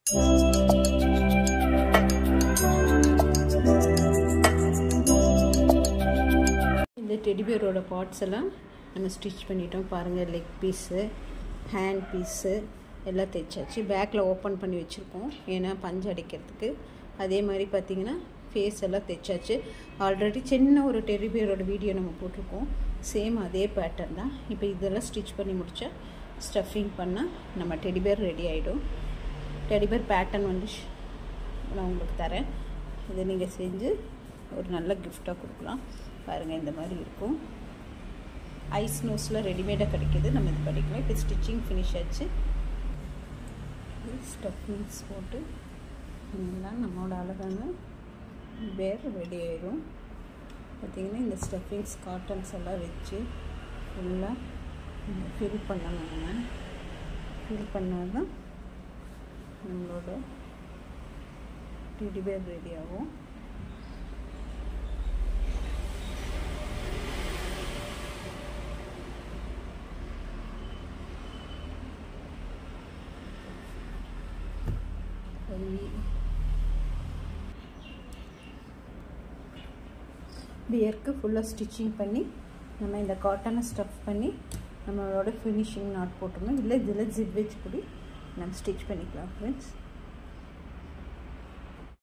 இந்த டெடிபியரோட பார்ட்ஸ் எல்லாம் நம்ம ஸ்டிச் பண்ணிட்டோம் பாருங்கள் லெக் பீஸு ஹேண்ட் பீஸு எல்லாம் தைச்சாச்சு பேக்கில் ஓப்பன் பண்ணி வச்சுருக்கோம் ஏன்னா பஞ்சு அடிக்கிறதுக்கு அதே மாதிரி பார்த்திங்கன்னா ஃபேஸ் எல்லாம் தைச்சாச்சு ஆல்ரெடி சின்ன ஒரு டெரிபியரோட வீடியோ நம்ம போட்டிருக்கோம் சேம் அதே பேட்டர்ன் தான் இப்போ இதெல்லாம் ஸ்டிச் பண்ணி முடித்தா ஸ்டஃபிங் பண்ணால் நம்ம டெடிபியர் ரெடி ஆகிடும் டெடிபியர் பேட்டர்ன் வந்து நான் உங்களுக்கு தரேன் இதை நீங்கள் செஞ்சு ஒரு நல்ல கிஃப்டாக கொடுக்கலாம் பாருங்கள் இந்த மாதிரி இருக்கும் ஐஸ் நோஸில் ரெடிமேடாக கிடைக்கிது நம்ம இது பண்ணிக்கலாம் இப்போ ஸ்டிச்சிங் ஃபினிஷ் ஆச்சு ஸ்டஃபிங்ஸ் போட்டு இதெல்லாம் நம்மளோட அழகான பேர் ரெடி ஆயிடும் பார்த்திங்கன்னா இந்த ஸ்டஃபிங்ஸ் காட்டன்ஸ் எல்லாம் வச்சு ஃபுல்லாக ஃபில் பண்ணணும் நம்ம ஃபில் பண்ணால் தான் நம்மளோட டெடி பேர் ரெடி ஆகும் பியருக்கு ஃபுல்லாக ஸ்டிச்சிங் பண்ணி நம்ம இந்த காட்டனை ஸ்டஃப் பண்ணி நம்மளோட ஃபினிஷிங் நாட் போட்டுருணும் இல்லை இதில் ஜிப் வச்சு கூடி நம்ம ஸ்டிச் பண்ணிக்கலாம் ஃப்ரெண்ட்ஸ்